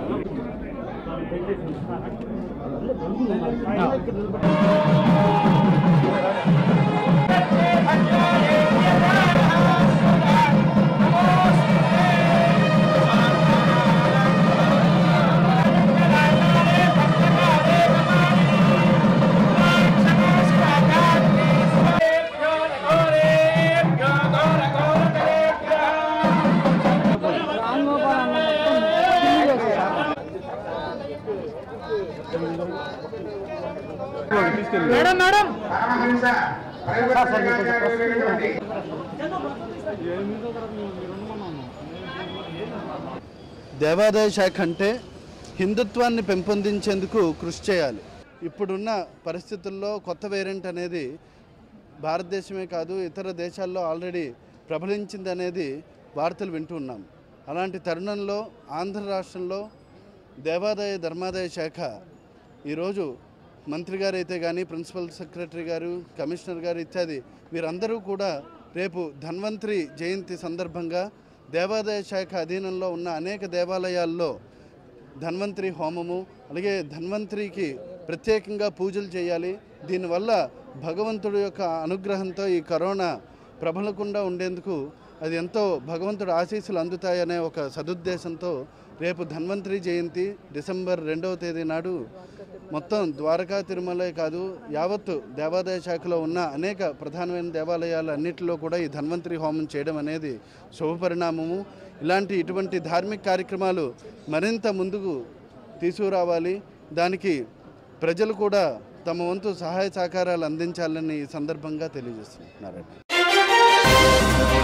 madam madam Paramahamsa పరివర్తనగా జరిగినటువంటి దేవాదాయ శాఖ అంటే హిందుత్వాన్ని పెంపొందించేందుకు కృషి చేయాలి ఇప్పుడున్న పరిస్థితుల్లో కొత్త వేరియంట్ అనేది భారతదేశమే కాదు ఇతర దేశాల్లో ఆల్రెడీ ప్రబలించింది అనేది వార్తలు వింటున్నాం అలాంటి తరుణంలో ఆంధ్ర రాష్ట్రంలో దేవాదాయ ధర్మాదాయ శాఖ ఈరోజు మంత్రి గారు అయితే కానీ ప్రిన్సిపల్ సెక్రటరీ గారు కమిషనర్ గారు ఇత్యాది వీరందరూ కూడా రేపు ధన్వంతరి జయంతి సందర్భంగా దేవాదాయ శాఖ అధీనంలో ఉన్న అనేక దేవాలయాల్లో ధన్వంతరి హోమము అలాగే ధన్వంతరికి ప్రత్యేకంగా పూజలు చేయాలి దీనివల్ల భగవంతుడి యొక్క అనుగ్రహంతో ఈ కరోనా ప్రబలకుండా ఉండేందుకు అది ఎంతో భగవంతుడు ఆశీస్సులు అందుతాయనే ఒక సదుద్దేశంతో రేపు ధన్వంతరి జయంతి డిసెంబర్ రెండవ తేదీ నాడు మొత్తం ద్వారకా తిరుమలే కాదు యావత్తు దేవాదాయ శాఖలో ఉన్న అనేక ప్రధానమైన దేవాలయాలు అన్నిటిలో కూడా ఈ ధన్వంతరి హోమం చేయడం అనేది శుభపరిణామము ఇలాంటి ఇటువంటి ధార్మిక కార్యక్రమాలు మరింత ముందుకు తీసుకురావాలి దానికి ప్రజలు కూడా తమ వంతు సహాయ సహకారాలు అందించాలని ఈ సందర్భంగా తెలియజేస్తున్నారు